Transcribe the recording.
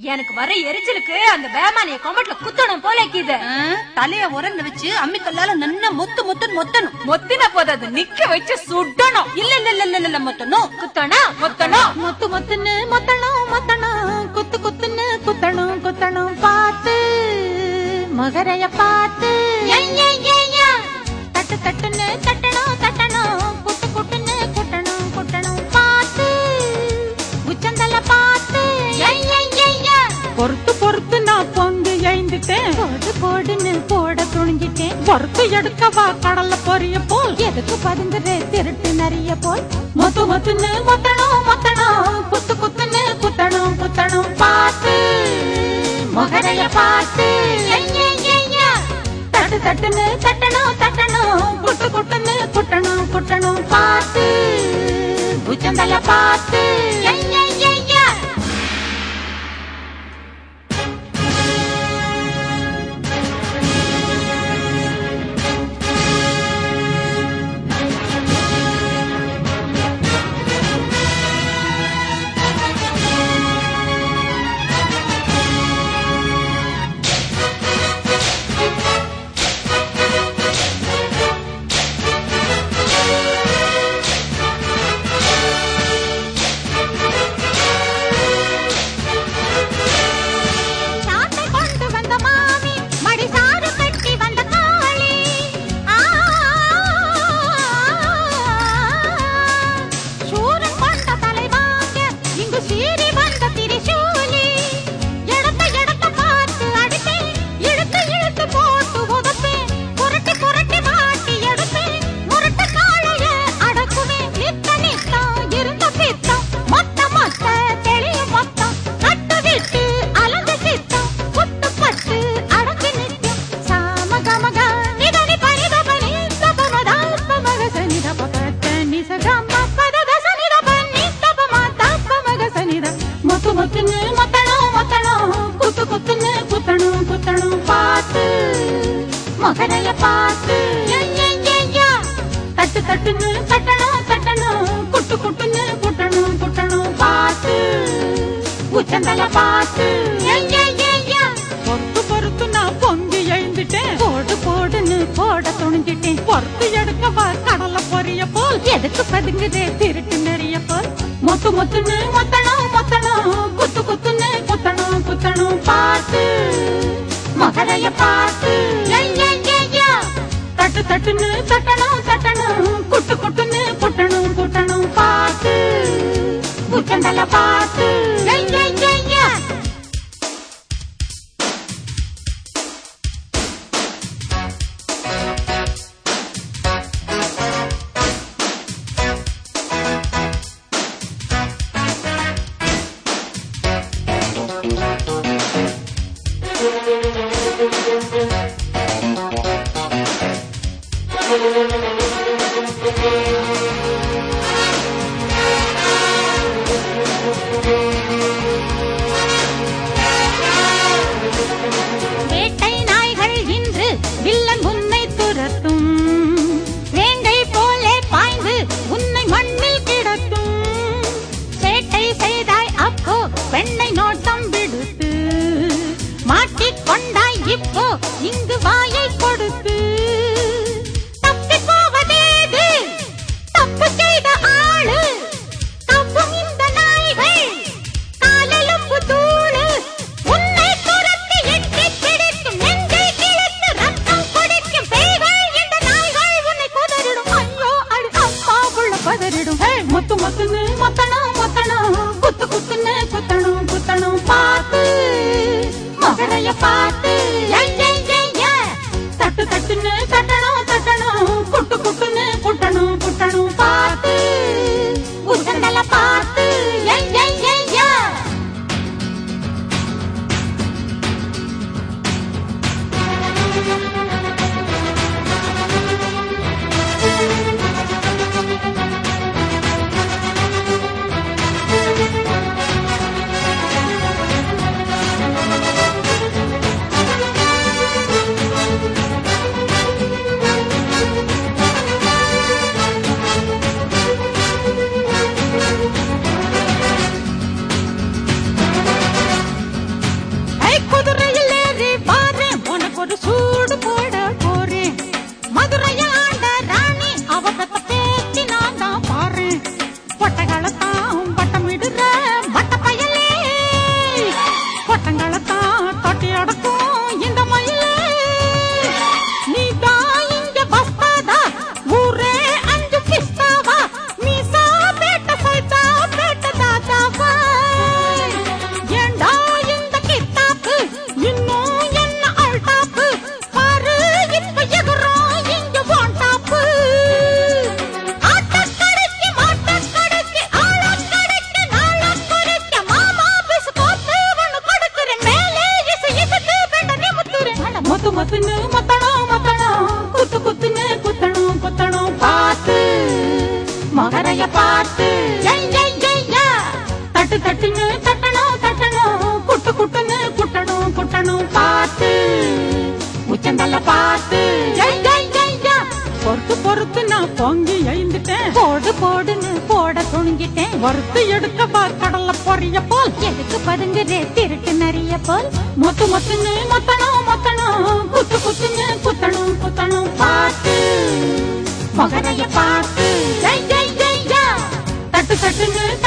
எனக்கு வர எரிச்சலுக்கு அந்த பேமானிய கொமட்ல குத்தணும் போல இருக்குது ஆ, தலைய உரல்ல வச்சு அம்மி கல்லால நன்னா மொத்து மொத்துன்னு மொத்தணும் மொத்தின போது அது நிக்க வச்சு சுடணும் இல்ல இல்ல இல்ல இல்ல இல்ல மொத்தணும் குத்தணும் மொத்தணும் முத்து முத்துன்னு மொத்தணும் மொத்தணும் குத்து குத்துன்னு குத்தணும் குத்தணும் பார்த்து மகரைய பார்த்து தட்டு தட்டுன்னு தட்டணும் தட்டணும் குட்டு குட்டுன்னு குட்டணும் குட்டணும் பார்த்து உச்சந்தல பார்த்து பொறுத்து பொறுத்து நான் பொங்கு எழுந்துட்டேன் போடு போடுன்னு போட துணிஞ்சிட்டேன் பொறுத்து எடுக்கவா கடல்ல பொரிய போல் எதுக்கு பதுங்குற திருட்டு நிறைய போல் மொத்து மொத்துன்னு மொத்தணும் மொத்தணும் குத்து குத்துன்னு குத்தணும் குத்தணும் பார்த்து மொகரைய பார்த்து தட்டு தட்டுன்னு தட்டணும் தட்டணும் குட்டு குட்டுன்னு குட்டணும் குட்டணும் பார்த்து உச்சந்தல பார்த்து சாட்டை கொண்டு வந்த மாமி மடிசாறு கட்டி வந்த காளி ஆ, சூரன் கொண்ட தலைவாங்க இங்கு சீறி வந்த திரிசூலி இடத்த இடத்த பார்த்து அடிப்பேன் இழுத்து இழுத்து போட்டு உதப்பேன் புரட்டி புரட்டி மாட்டி எடுப்பேன் முரட்டு காளைய அடக்குவேன் நித்த நித்தம் இருந்த பித்தம் மொத்த மொத்த தெளியும் மொத்தம் கட்டு விட்டு அலந்து சித்தம் புட்டு பட்டு அடக்கி நிற்கும் சாம கமக நிதனி பனித பனி தபமதா பமக சனித பகத்த நிசகம பதத சனித பனி தபம தபமக சனித முத்து முத்துன்னு மொத்தணும் மொத்தணும் குத்து குத்துன்னு குத்தணும் குத்தணும் பார்த்து மகனைய பார்த்து தட்டு தட்டுன்னு தட்டணும் தட்டணும் குட்டு குட்டுன்னு குட்டணும் குட்டணும் பார்த்து உச்சந்தல பார்த்து பொறுத்து பொறுத்து நான் பொங்கி எழுந்துட்டேன் போடு போடுன்னு போட துணிஞ்சிட்டேன் பொறுத்து எடுக்கவா கடல பொரிய போல் எதுக்கு பதுங்குதே திருட்டு நிறைய போல் மொத்து மொத்துன்னு மொத்தணும் மொத்தணும் குத்து குத்துன்னு குத்தணும் குத்தணும் பார்த்து மகரைய பார்த்து தட்டு தட்டுன்னு தட்டணும் தட்டணும் குட்டு குட்டுன்னு குட்டணும் குட்டணும் பார்த்து உச்சந்தல பார்த்து Thank குத்துன்னு மொத்தணும் மொத்தணும் குத்து குத்துன்னு குத்தணும் குத்தணும் பார்த்து மகரைய பார்த்து ஜெய் ஜெய் ஜெய்யா தட்டு தட்டுன்னு தட்டணும் தட்டணும் குட்டு குட்டுன்னு குட்டணும் குட்டணும் பார்த்து உச்சந்தல்ல பார்த்து ஜெய் ஜெய் ஜெய்யா பொறுத்து பொறுத்து நான் பொங்கி எழுந்துட்டேன் போடு போடுன்னு போட துணிஞ்சிட்டேன் வறுத்து எடுக்க பா கடல்ல பொரிய போல் எதுக்கு பதுங்குறே திருட்டு நிறைய போல் மொத்து மொத்துன்னு மொத்தணும் மொத்தணும் குத்து குத்துன்னு குத்தணும் குத்தணும் பார்த்து மகரைய பார்த்து ஜெய் ஜெய் ஜெய்யா தட்டு தட்டுன்னு